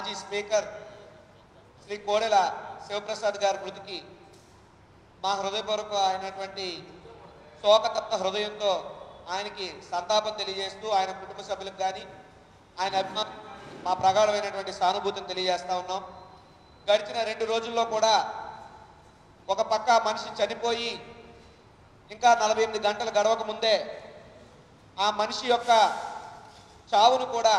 మాజీ స్పీకర్ శ్రీ కోడెల శివప్రసాద్ గారి మృతికి మా హృదయపూర్వక అయినటువంటి శోకతప్త హృదయంతో ఆయనకి సంతాపం తెలియజేస్తూ ఆయన కుటుంబ సభ్యులకు కానీ ఆయన అభిమానం మా ప్రగాఢమైనటువంటి సానుభూతిని తెలియజేస్తా ఉన్నాం గడిచిన రెండు రోజుల్లో కూడా ఒక పక్క మనిషి చనిపోయి ఇంకా నలభై ఎనిమిది గంటలు గడవక ముందే ఆ మనిషి యొక్క చావును కూడా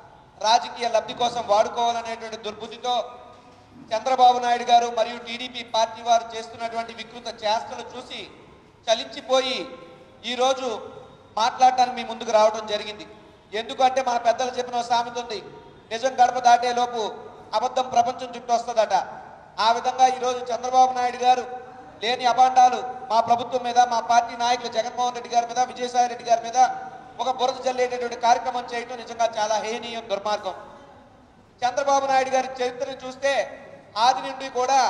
రాజకీయ లబ్ధి కోసం వాడుకోవాలనేటువంటి దుర్బుద్ధితో చంద్రబాబు నాయుడు గారు మరియు టీడీపీ పార్టీ వారు చేస్తున్నటువంటి వికృత చేష్టలు చూసి చలించిపోయి ఈరోజు మాట్లాడటానికి మీ ముందుకు రావడం జరిగింది ఎందుకంటే మన పెద్దలు చెప్పిన ఓ సామెత ఉంది నిజం గడప దాటే లోపు అబద్ధం ప్రపంచం చుట్టూ వస్తుందట ఆ విధంగా ఈరోజు చంద్రబాబు నాయుడు గారు లేని అభాండాలు మా ప్రభుత్వం మీద మా పార్టీ నాయకులు జగన్మోహన్ రెడ్డి గారి మీద విజయసాయి రెడ్డి గారి మీద ఒక బురద జల్లేటటువంటి కార్యక్రమం చేయటం నిజంగా చాలా హేనీయం దుర్మార్గం చంద్రబాబు నాయుడు గారి చరిత్రను చూస్తే ఆది నుండి కూడా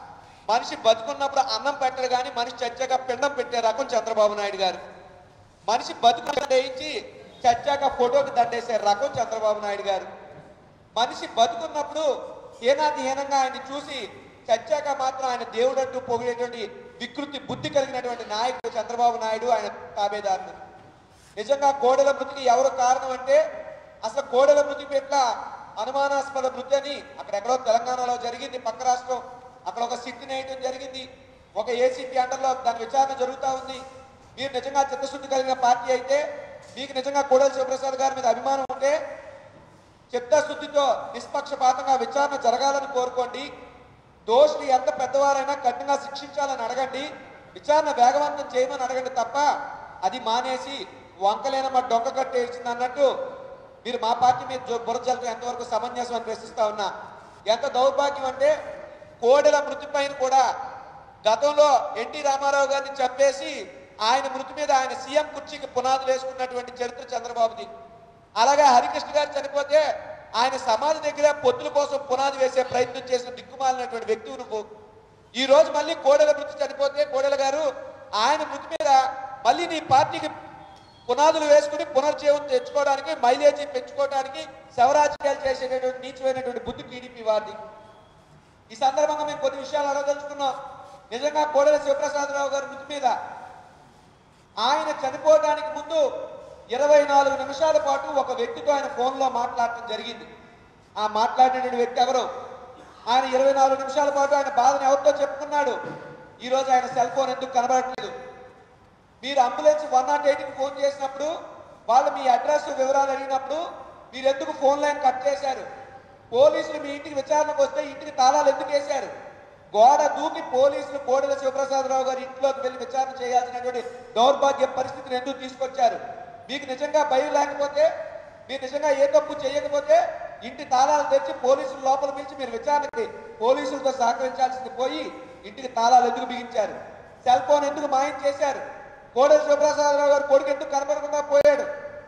మనిషి బతుకున్నప్పుడు అన్నం పెట్టడు కానీ మనిషి చచ్చాక పిండం పెట్టే రకం చంద్రబాబు నాయుడు గారు మనిషి బతుకు దండేయించి చచ్చాక ఫోటోకి దండేసే రకం చంద్రబాబు నాయుడు గారు మనిషి బతుకున్నప్పుడు హీనాతి హీనంగా ఆయన్ని చూసి చచ్చాక మాత్రం ఆయన దేవుడంటూ పొగిడేటువంటి వికృతి బుద్ధి కలిగినటువంటి నాయకుడు చంద్రబాబు నాయుడు ఆయన తాబేదారులు నిజంగా కోడెల మృతికి ఎవరు కారణం అంటే అసలు కోడెల మృతి పట్ల అనుమానాస్పద మృతి అని అక్కడెక్కడో తెలంగాణలో జరిగింది పక్క రాష్ట్రం అక్కడ ఒక సిట్ నేయటం జరిగింది ఒక ఏసీపీ అండర్లో దాని విచారణ జరుగుతూ ఉంది మీరు నిజంగా చిత్తశుద్ధి కలిగిన పార్టీ అయితే మీకు నిజంగా కోడెల శివప్రసాద్ గారి మీద అభిమానం ఉంటే చిత్తశుద్ధితో నిష్పక్షపాతంగా విచారణ జరగాలని కోరుకోండి దోషులు ఎంత పెద్దవారైనా కఠినంగా శిక్షించాలని అడగండి విచారణ వేగవంతం చేయమని అడగండి తప్ప అది మానేసి వంకలేనమ్మ డొంక కట్టేసింది అన్నట్టు మీరు మా పార్టీ మీద జో- బురద జల్లడం ఎంతవరకు సమంజసం అని ప్రశ్నిస్తా ఉన్నా ఎంత దౌర్భాగ్యం అంటే కోడెల మృతి పైన కూడా గతంలో ఎన్టీ రామారావు గారిని చంపేసి ఆయన మృతి మీద ఆయన సీఎం కుర్చీకి పునాదులు వేసుకున్నటువంటి చరిత్ర చంద్రబాబుది అలాగే హరికృష్ణ గారు చనిపోతే ఆయన సమాధి దగ్గర పొత్తుల కోసం పునాది వేసే ప్రయత్నం చేసిన దిక్కుమాలినటువంటి వ్యక్తి నువ్వు ఈ రోజు మళ్ళీ కోడెల మృతి చనిపోతే కోడెల గారు ఆయన మృతి మీద మళ్ళీ నీ పార్టీకి పునాదులు వేసుకుని పునర్జీవం తెచ్చుకోవడానికి మైలేజీ పెంచుకోవడానికి శవరాజకీయాలు చేసేటటువంటి నీచమైనటువంటి బుద్ధి టీడీపీ వారిది ఈ సందర్భంగా మేము కొన్ని విషయాలు అడగదలుచుకున్నాం నిజంగా కోడెల శివప్రసాదరావు గారి మృతి మీద ఆయన చనిపోవడానికి ముందు ఇరవై నాలుగు నిమిషాల పాటు ఒక వ్యక్తితో ఆయన ఫోన్లో మాట్లాడటం జరిగింది ఆ మాట్లాడినటువంటి వ్యక్తి ఎవరు ఆయన ఇరవై నాలుగు నిమిషాల పాటు ఆయన బాధను ఎవరితో చెప్పుకున్నాడు ఈ రోజు ఆయన సెల్ ఫోన్ ఎందుకు కనబడట్లేదు మీరు అంబులెన్స్ వన్ నాట్ ఎయిట్కి ఫోన్ చేసినప్పుడు వాళ్ళు మీ అడ్రస్ వివరాలు అడిగినప్పుడు మీరు ఎందుకు ఫోన్ లైన్ కట్ చేశారు పోలీసులు మీ ఇంటికి విచారణకు వస్తే ఇంటికి తాళాలు ఎందుకు వేశారు గోడ దూకి పోలీసులు కోడెల శివప్రసాదరావు గారి ఇంట్లోకి వెళ్ళి విచారణ చేయాల్సినటువంటి దౌర్భాగ్య పరిస్థితిని ఎందుకు తీసుకొచ్చారు మీకు నిజంగా భయం లేకపోతే మీరు నిజంగా ఏ తప్పు చేయకపోతే ఇంటి తాళాలు తెచ్చి పోలీసులు లోపల పిలిచి మీరు విచారణకి పోలీసులతో సహకరించాల్సింది పోయి ఇంటికి తాళాలు ఎందుకు బిగించారు సెల్ ఫోన్ ఎందుకు మాయం చేశారు కోడెల శివప్రసాదరావు గారు కొడుకు ఎందుకు కనబడకుండా పోయాడు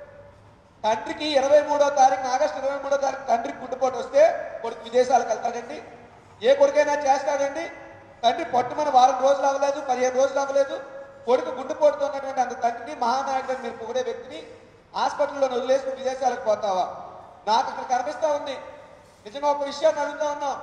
తండ్రికి ఇరవై మూడో తారీఖు ఆగస్టు ఇరవై మూడో తారీఖు తండ్రికి గుండెపోటు వస్తే కొడుకు విదేశాలకు వెళ్తాడండి ఏ కొడుకైనా చేస్తాడండి తండ్రి పట్టుమని వారం రోజులు అవ్వలేదు పదిహేను రోజులు అవ్వలేదు కొడుకు గుండెపోటుతో ఉన్నటువంటి అంత తండ్రిని మహానాయకుడిని మీరు పొగిడే వ్యక్తిని హాస్పిటల్లో వదిలేసుకుని విదేశాలకు పోతావా నాకు ఇక్కడ కనిపిస్తా ఉంది నిజంగా ఒక విషయాన్ని అడుగుతా ఉన్నాం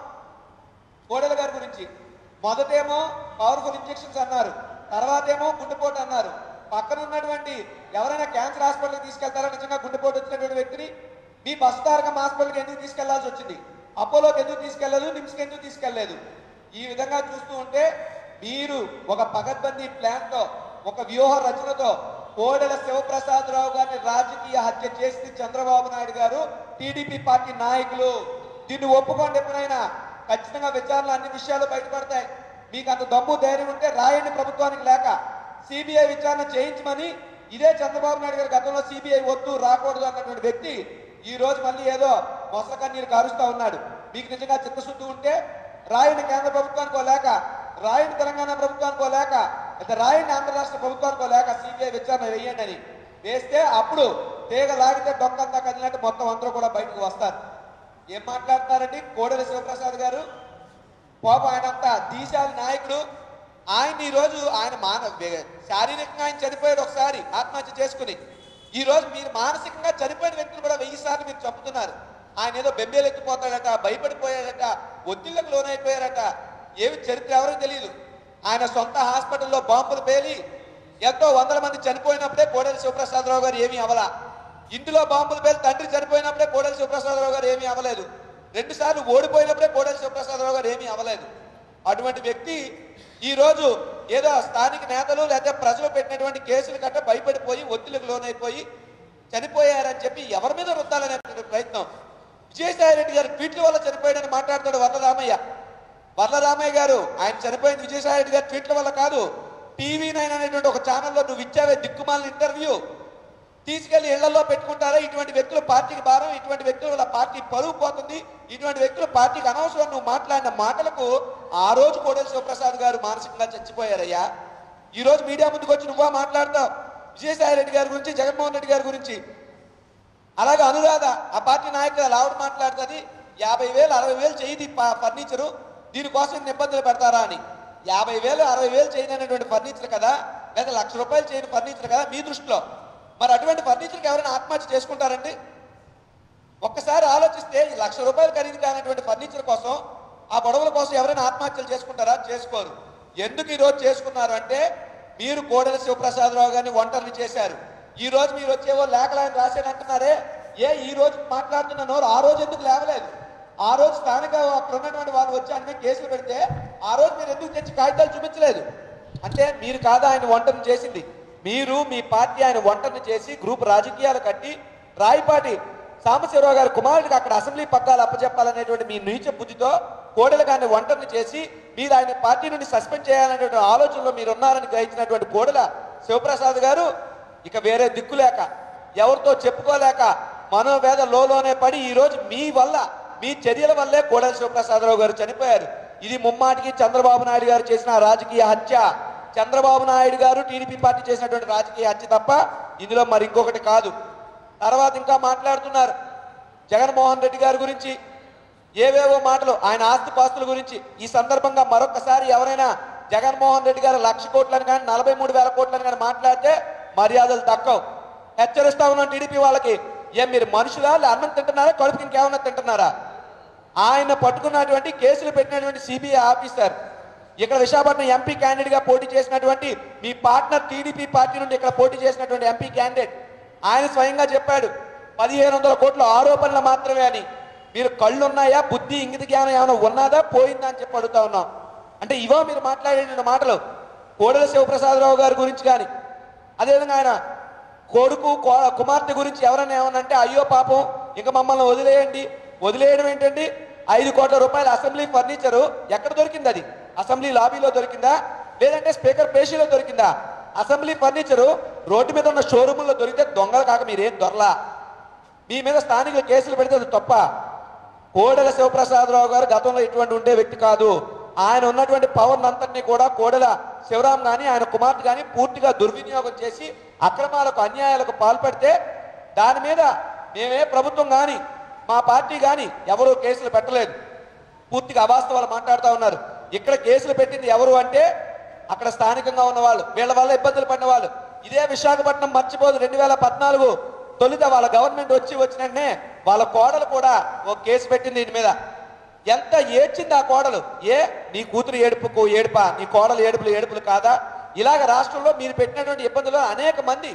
కోడెల గారి గురించి మొదటేమో పవర్ఫుల్ ఇంజెక్షన్స్ అన్నారు తర్వాత ఏమో గుండెపోటు అన్నారు పక్కన ఉన్నటువంటి ఎవరైనా క్యాన్సర్ హాస్పిటల్కి తీసుకెళ్తారా నిజంగా గుండెపోటు వచ్చినటువంటి వ్యక్తిని మీ బస్ తారకం హాస్పిటల్కి ఎందుకు తీసుకెళ్లాల్సి వచ్చింది అపోలోకి ఎందుకు తీసుకెళ్లేదు నిమ్స్కి ఎందుకు తీసుకెళ్లేదు ఈ విధంగా చూస్తూ ఉంటే మీరు ఒక పగడ్బందీ ప్లాన్ తో ఒక వ్యూహ రచనతో కోడెల శివప్రసాదరావు గారిని రాజకీయ హత్య చేసింది చంద్రబాబు నాయుడు గారు టీడీపీ పార్టీ నాయకులు దీన్ని ఒప్పుకోండి ఎప్పుడైనా ఖచ్చితంగా విచారణలు అన్ని విషయాలు బయటపడతాయి మీకు అంత దమ్ము ధైర్యం ఉంటే రాయండి ప్రభుత్వానికి లేక సిబిఐ విచారణ చేయించమని ఇదే చంద్రబాబు నాయుడు గారు గతంలో సిబిఐ వద్దు రాకూడదు అన్నటువంటి వ్యక్తి ఈ రోజు మళ్ళీ ఏదో మొసల కన్నీరు కారుస్తా ఉన్నాడు మీకు నిజంగా చిత్తశుద్ధి ఉంటే రాయండి కేంద్ర ప్రభుత్వానికో లేక రాయండి తెలంగాణ ప్రభుత్వానికో లేక లేదా రాయండి ఆంధ్ర రాష్ట్ర ప్రభుత్వానికో లేక సిబిఐ విచారణ వేయండి అని వేస్తే అప్పుడు తీగ లాగితే డొక్కంతా కదిలినట్టు మొత్తం అందరూ కూడా బయటకు వస్తారు ఏం మాట్లాడుతున్నారండి కోడెల శివప్రసాద్ గారు పాపం ఆయన అంత దీశాలి నాయకుడు ఆయన ఈ రోజు ఆయన మాన వే- శారీరకంగా ఆయన చనిపోయాడు ఒకసారి ఆత్మహత్య చేసుకుని ఈ రోజు మీరు మానసికంగా చనిపోయిన వ్యక్తులు కూడా వెయ్యి సార్లు మీరు చంపుతున్నారు ఆయన ఏదో బెంబేలు ఎక్కిపోతాడట భయపడిపోయాడట ఒత్తిళ్లకు లోనైపోయారట ఏమి చరిత్ర ఎవరికి తెలియదు ఆయన సొంత హాస్పిటల్లో బాంబులు పేలి ఎంతో వందల మంది చనిపోయినప్పుడే కోడెల శివప్రసాదరావు గారు ఏమీ అవలా ఇంటిలో బాంబులు పేలి తండ్రి చనిపోయినప్పుడే కోడెల శివప్రసాదరావు గారు ఏమీ అవ్వలేదు రెండు సార్లు ఓడిపోయినప్పుడే కోడెల శివప్రసాదరావు గారు ఏమీ అవ్వలేదు అటువంటి వ్యక్తి ఈ రోజు ఏదో స్థానిక నేతలు లేకపోతే ప్రజలు పెట్టినటువంటి కేసులు కట్ట భయపడిపోయి ఒత్తిడికి లోనైపోయి చనిపోయారని చెప్పి ఎవరి మీద రుద్దాలనేటువంటి ప్రయత్నం విజయసాయి రెడ్డి గారు ట్వీట్ల వల్ల చనిపోయాడని మాట్లాడతాడు వరలరామయ్య వరలరామయ్య గారు ఆయన చనిపోయింది విజయసాయి రెడ్డి గారు ట్వీట్ల వల్ల కాదు టీవీ నైన్ అనేటువంటి ఒక ఛానల్లో నువ్వు ఇచ్చావే దిక్కుమాలిన ఇంటర్వ్యూ తీసుకెళ్లి ఇళ్లలో పెట్టుకుంటారా ఇటువంటి వ్యక్తులు పార్టీకి భారం ఇటువంటి వ్యక్తుల వల్ల పార్టీ పరువు పోతుంది ఇటువంటి వ్యక్తులు పార్టీకి అనవసరం నువ్వు మాట్లాడిన మాటలకు ఆ రోజు కోడెల శివప్రసాద్ గారు మానసికంగా చచ్చిపోయారయ్యా ఈ రోజు మీడియా ముందుకు వచ్చి నువ్వా మాట్లాడతావు విజయసాయి రెడ్డి గారి గురించి జగన్మోహన్ రెడ్డి గారి గురించి అలాగే అనురాధ ఆ పార్టీ నాయకులు ఆవిడ మాట్లాడుతుంది యాభై వేలు అరవై వేలు చేయది ఫర్నిచరు దీనికోసం ఇన్ని ఇబ్బందులు పెడతారా అని యాభై వేలు అరవై వేలు చేయనటువంటి ఫర్నిచర్ కదా లేదా లక్ష రూపాయలు చేయని ఫర్నిచర్ కదా మీ దృష్టిలో మరి అటువంటి ఫర్నిచర్కి ఎవరైనా ఆత్మహత్య చేసుకుంటారండి ఒక్కసారి ఆలోచిస్తే ఈ లక్ష రూపాయలు ఖరీదు కానటువంటి ఫర్నిచర్ కోసం ఆ గొడవల కోసం ఎవరైనా ఆత్మహత్యలు చేసుకుంటారా చేసుకోరు ఎందుకు ఈ రోజు చేసుకున్నారు అంటే మీరు కోడెల శివప్రసాదరావు గారిని ఒంటరిని చేశారు ఈ రోజు మీరు వచ్చేవో లేఖలు ఆయన రాశారంటున్నారే ఏ ఈ రోజు మాట్లాడుతున్న నోరు ఆ రోజు ఎందుకు లేవలేదు ఆ రోజు స్థానిక అక్కడ ఉన్నటువంటి వాళ్ళు వచ్చి ఆయన మీద కేసులు పెడితే ఆ రోజు మీరు ఎందుకు తెచ్చి కాగితాలు చూపించలేదు అంటే మీరు కాదా ఆయన ఒంటరిని చేసింది మీరు మీ పార్టీ ఆయన ఒంటరిని చేసి గ్రూప్ రాజకీయాలు కట్టి రాయపాటి సాంబశివరావు గారి కుమారుడికి అక్కడ అసెంబ్లీ పగ్గాలు అప్పచెప్పాలనేటువంటి మీ నీచ బుద్ధితో కోడెల గారిని ఒంటరిని చేసి మీరు ఆయన పార్టీ నుండి సస్పెండ్ చేయాలనేటువంటి ఆలోచనలో మీరు ఉన్నారని గ్రహించినటువంటి కోడెల శివప్రసాద్ గారు ఇక వేరే దిక్కు లేక ఎవరితో చెప్పుకోలేక మనోవేద లోలోనే పడి ఈ రోజు మీ వల్ల మీ చర్యల వల్లే కోడెల శివప్రసాదరావు గారు చనిపోయారు ఇది ముమ్మాటికి చంద్రబాబు నాయుడు గారు చేసిన రాజకీయ హత్య చంద్రబాబు నాయుడు గారు టీడీపీ పార్టీ చేసినటువంటి రాజకీయ హత్య తప్ప ఇందులో మరి ఇంకొకటి కాదు తర్వాత ఇంకా మాట్లాడుతున్నారు జగన్మోహన్ రెడ్డి గారి గురించి ఏవేవో మాటలు ఆయన ఆస్తిపాస్తుల గురించి ఈ సందర్భంగా మరొకసారి ఎవరైనా జగన్మోహన్ రెడ్డి గారు లక్ష కోట్లని కానీ నలభై మూడు వేల కోట్లని కానీ మాట్లాడితే మర్యాదలు తక్కువ హెచ్చరిస్తా ఉన్నాం టీడీపీ వాళ్ళకి ఏం మీరు మనుషులా లే అన్నం తింటున్నారా కడుపుకి ఇంకేమన్నా తింటున్నారా ఆయన పట్టుకున్నటువంటి కేసులు పెట్టినటువంటి సిబిఐ ఆఫీసర్ ఇక్కడ విశాఖపట్నం ఎంపీ క్యాండిడేట్ గా పోటీ చేసినటువంటి మీ పార్ట్నర్ టీడీపీ పార్టీ నుండి ఇక్కడ పోటీ చేసినటువంటి ఎంపీ క్యాండిడేట్ ఆయన స్వయంగా చెప్పాడు పదిహేను వందల కోట్ల ఆరోపణలు మాత్రమే అని మీరు కళ్ళు ఉన్నాయా బుద్ధి ఇంగిత జ్ఞానం ఏమైనా ఉన్నదా పోయిందా అని చెప్పి అడుగుతా ఉన్నాం అంటే ఇవో మీరు మాట్లాడేటువంటి మాటలు కోడెల శివప్రసాదరావు గారి గురించి కానీ అదేవిధంగా ఆయన కొడుకు కో- కుమార్తె గురించి ఎవరైనా ఏమనంటే అయ్యో పాపం ఇక మమ్మల్ని వదిలేయండి వదిలేయడం ఏంటండి ఐదు కోట్ల రూపాయల అసెంబ్లీ ఫర్నిచరు ఎక్కడ దొరికింది అది అసెంబ్లీ లాబీలో దొరికిందా లేదంటే స్పీకర్ పేషీలో దొరికిందా అసెంబ్లీ ఫర్నిచరు రోడ్డు మీద ఉన్న షోరూముల్లో దొరికితే దొంగలు కాక మీరేం దొరలా మీ మీద స్థానికులు కేసులు పెడితే అది తప్ప కోడెల శివప్రసాదరావు గారు గతంలో ఇటువంటి ఉండే వ్యక్తి కాదు ఆయన ఉన్నటువంటి పవర్ అంతటినీ కూడా కోడెల శివరాం గాని ఆయన కుమార్తె గాని పూర్తిగా దుర్వినియోగం చేసి అక్రమాలకు అన్యాయాలకు పాల్పడితే దాని మీద మేమే ప్రభుత్వం కానీ మా పార్టీ కానీ ఎవరూ కేసులు పెట్టలేదు పూర్తిగా అవాస్తవాలు మాట్లాడుతూ ఉన్నారు ఇక్కడ కేసులు పెట్టింది ఎవరు అంటే అక్కడ స్థానికంగా ఉన్న వాళ్ళు వీళ్ళ వల్ల ఇబ్బందులు పడిన వాళ్ళు ఇదే విశాఖపట్నం మర్చిపోదు రెండు వేల పద్నాలుగు తొలుత వాళ్ళ గవర్నమెంట్ వచ్చి వచ్చినట్టే వాళ్ళ కోడలు కూడా ఒక కేసు పెట్టింది దీని మీద ఎంత ఏడ్చింది ఆ కోడలు ఏ నీ కూతురు ఏడుపుకు ఏడుపా నీ కోడలు ఏడుపులు ఏడుపులు కాదా ఇలాగ రాష్ట్రంలో మీరు పెట్టినటువంటి ఇబ్బందులు అనేక మంది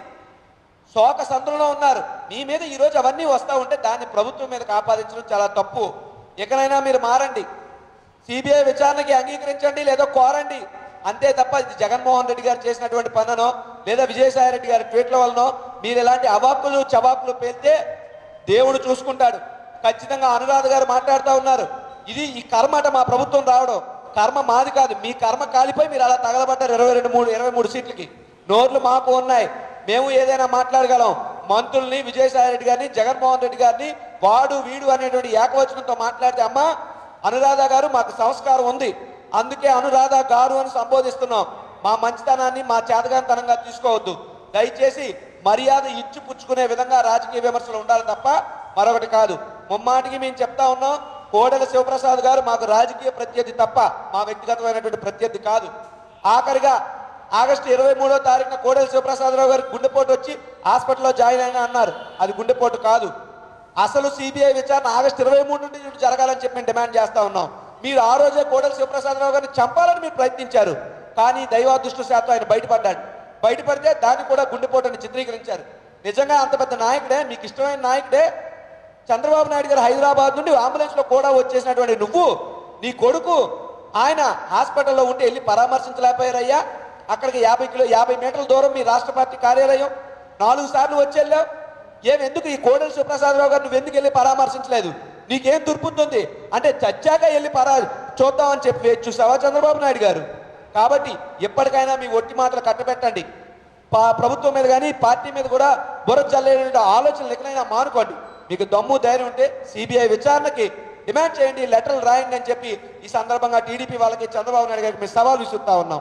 శోక సంద్రంలో ఉన్నారు మీ మీద ఈ రోజు అవన్నీ వస్తూ ఉంటే దాన్ని ప్రభుత్వం మీద ఆపాదించడం చాలా తప్పు ఇకనైనా మీరు మారండి సిబిఐ విచారణకి అంగీకరించండి లేదా కోరండి అంతే తప్ప ఇది జగన్మోహన్ రెడ్డి గారు చేసినటువంటి పనునో లేదా విజయసాయి రెడ్డి గారి ట్వీట్ల వలనో మీరు ఇలాంటి అవాక్కులు చవాకులు పేలితే దేవుడు చూసుకుంటాడు ఖచ్చితంగా అనురాధ గారు మాట్లాడుతూ ఉన్నారు ఇది ఈ కర్మ అట మా ప్రభుత్వం రావడం కర్మ మాది కాదు మీ కర్మ కాలిపోయి మీరు అలా తగలబడ్డారు ఇరవై రెండు మూడు ఇరవై మూడు సీట్లకి నోర్లు మాకు ఉన్నాయి మేము ఏదైనా మాట్లాడగలం మంత్రుల్ని విజయసాయి రెడ్డి గారిని జగన్మోహన్ రెడ్డి గారిని వాడు వీడు అనేటువంటి ఏకవచనంతో మాట్లాడితే అమ్మా అనురాధ గారు మాకు సంస్కారం ఉంది అందుకే అనురాధ గారు అని సంబోధిస్తున్నాం మా మంచితనాన్ని మా చేతగానితనంగా తీసుకోవద్దు దయచేసి మర్యాద ఇచ్చి పుచ్చుకునే విధంగా రాజకీయ విమర్శలు ఉండాలి తప్ప మరొకటి కాదు ముమ్మాటికి మేము చెప్తా ఉన్నాం కోడెల శివప్రసాద్ గారు మాకు రాజకీయ ప్రత్యర్థి తప్ప మా వ్యక్తిగతమైనటువంటి ప్రత్యర్థి కాదు ఆఖరిగా ఆగస్టు ఇరవై మూడో తారీఖున కోడెల శివప్రసాదరావు గారికి గుండెపోటు వచ్చి హాస్పిటల్లో జాయిన్ అయినా అన్నారు అది గుండెపోటు కాదు అసలు సిబిఐ విచారణ ఆగస్టు ఇరవై మూడు నుండి జరగాలని చెప్పి మేము డిమాండ్ చేస్తా ఉన్నాం మీరు ఆ రోజే కోడెల శివప్రసాదరావు గారిని చంపాలని మీరు ప్రయత్నించారు కానీ దైవాదృష్టి శాతం ఆయన బయటపడ్డాడు బయటపడితే దాన్ని కూడా గుండెపోటని చిత్రీకరించారు నిజంగా అంత పెద్ద నాయకుడే మీకు ఇష్టమైన నాయకుడే చంద్రబాబు నాయుడు గారు హైదరాబాద్ నుండి అంబులెన్స్ లో కూడా వచ్చేసినటువంటి నువ్వు నీ కొడుకు ఆయన హాస్పిటల్లో ఉండి వెళ్ళి పరామర్శించలేకపోయారయ్యా అక్కడికి యాభై కిలో యాభై మీటర్ల దూరం మీ రాష్ట్ర పార్టీ కార్యాలయం నాలుగు సార్లు వచ్చి వెళ్ళావు ఏం ఎందుకు ఈ కోడెల సుప్రసాదరావు గారు నువ్వు ఎందుకు వెళ్ళి పరామర్శించలేదు నీకేం దుర్పుతుంది అంటే చచ్చాక వెళ్ళి పరా చూద్దామని చెప్పి వేచి చూసావా చంద్రబాబు నాయుడు గారు కాబట్టి ఎప్పటికైనా మీ ఒట్టి మాటలు కట్టబెట్టండి పా- ప్రభుత్వం మీద కానీ పార్టీ మీద కూడా బుర్ర చల్లేటువంటి ఆలోచనలు ఎక్కడైనా మానుకోండి మీకు దమ్ము ధైర్యం ఉంటే సిబిఐ విచారణకి డిమాండ్ చేయండి లెటర్లు రాయండి అని చెప్పి ఈ సందర్భంగా టీడీపీ వాళ్ళకి చంద్రబాబు నాయుడు గారికి మేము సవాల్ విసురుతా ఉన్నాం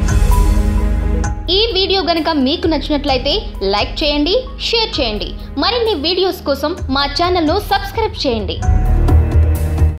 ఈ వీడియో గనుక మీకు నచ్చినట్లయితే లైక్ చేయండి షేర్ చేయండి మరిన్ని వీడియోస్ కోసం మా ఛానల్ను సబ్స్క్రైబ్ చేయండి